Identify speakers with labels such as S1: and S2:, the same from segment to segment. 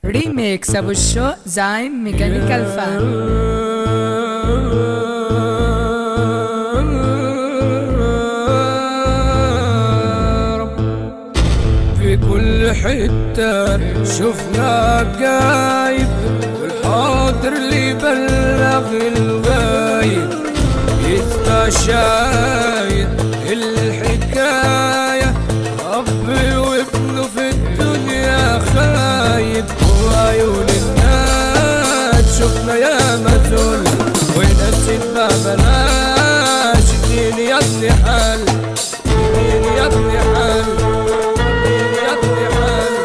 S1: ريميكس ابو الشوق زعيم ميكانيكال فان
S2: في كل حتة شفنا جايب والحاضر اللي بلغ الغايب يبقى شايد الحكاية أب وابنه في الدنيا خايب وعيون الناس شفنا يا مزول وناس ما بلاش اديني يا ابني حل اديني يا ابني حل يا ابني حل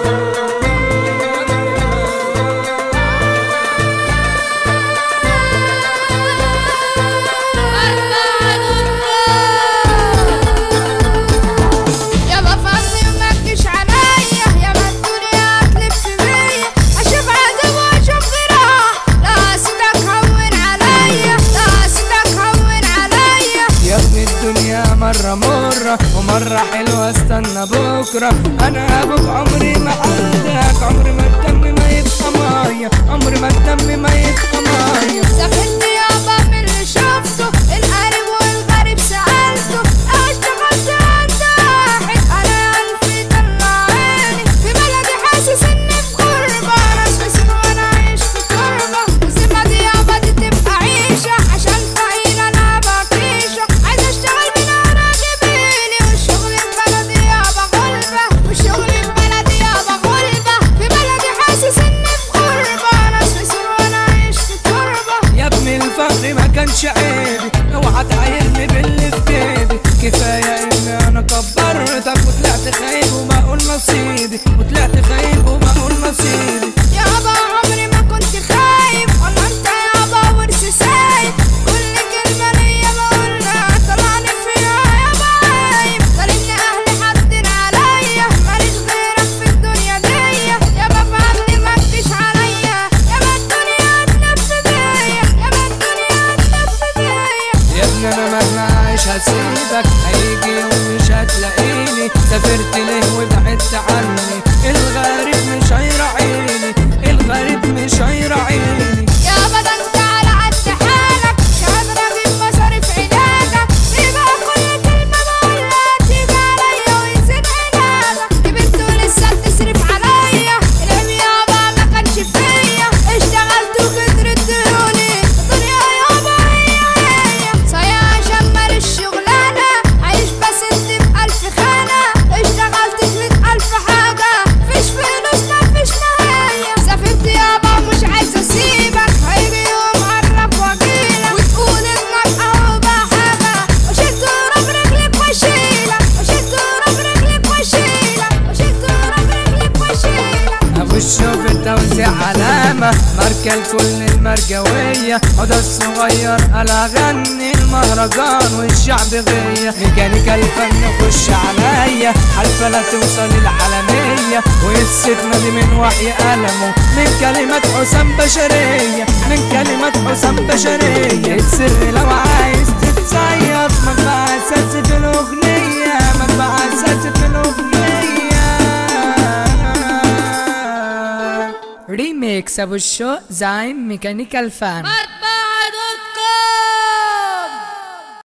S3: يا بفضي ومكش عليا يا ما الدنيا تلف بيا اشوف عذاب واشوف جراح لا صدق هون عليا لا صدق هون عليا
S2: يا ابن الدنيا مرة مرة ومرة حلوة استنى بكرة أنا أبوك عمري ما عندك عمري ما الدم ما يبقى مية عمري ما الدم ما يبقى مية
S3: سافرت يابا من اللي شفته القريب والغريب سألته اشتغلت عند واحد انا قلبي طلع عيني في بلدي حاسس اني في غربة ناس في سن وانا عايش في تربة الذمة دي يابا دي تبقى عيشة عشان فقير انا بكيشة عايز اشتغل من انا جبيني والشغل في بلدي يابا غلبة والشغل في بلدي يابا غلبة في بلدي حاسس اني في غربة ناس في سن وانا عايش في تربة
S2: يا ابن الفقر ما كانش عيبي اوعى تعايرني باللي في جيبي كفاية ان انا كبرتك وطلعت خايب وما اقول نصيبي وطلعت خايب وما اقول نصيبي
S3: يابا عمري ما كنت خايف ولا انت يابا ورث سايب كل كلمة ليا بقولها طلعني فيها يابا عايب ظالمني اهلي حاطين عليا ماليش غيرك في الدنيا دي يابا فهمني ما تجيش عليا يابا الدنيا تلف بيا يابا الدنيا تلف بيا
S2: يا ابني انا مهما عايش هسيبك هيجي يوم مش هتلاقيني سافرت ليه وبعدت عني الغريب مش هيراعيني الغريب مش هيراعيني
S3: يابا ده انت على قد حالك مش قادرة اجيب مصاريف علاجك يبقى كل كلمة بقولها تيجي عليا ويزيد عنادك دي بنت ولسه بتصرف عليا العيب يابا ما كانش فيا اشتغلت وكترت ديوني الدنيا يابا هي هي صايع عشان ماليش شغلانة عايش بس انت بألف خانة اشتغلت مية ألف حاجة مفيش فلوس مفيش نهاية سافرت يابا ومش عايزة اسيبك هيجي يوم قرب واجيلك وتقول انك اهو حاجة وشلت تراب رجلك واشيلك وشلت تراب رجلك واشيلك وشلت تراب رجلك واشيلك
S2: ابو الشوف التوزيع علامة ماركة لكل المرجوية عدا الصغير انا اغني المهرجان والشعب غية ميكانيكا الفن خش عليا حلفة لا توصل العالمية والستنا دي من وحي قلمه من كلمات حسام بشرية من كلمات حسام بشرية السر لو عايز تتصيد مجمع اساسي في الاغنية مجمع اساسي في الاغنية
S1: ريميكس ابو الشوق زعيم ميكانيكال فان
S3: مربع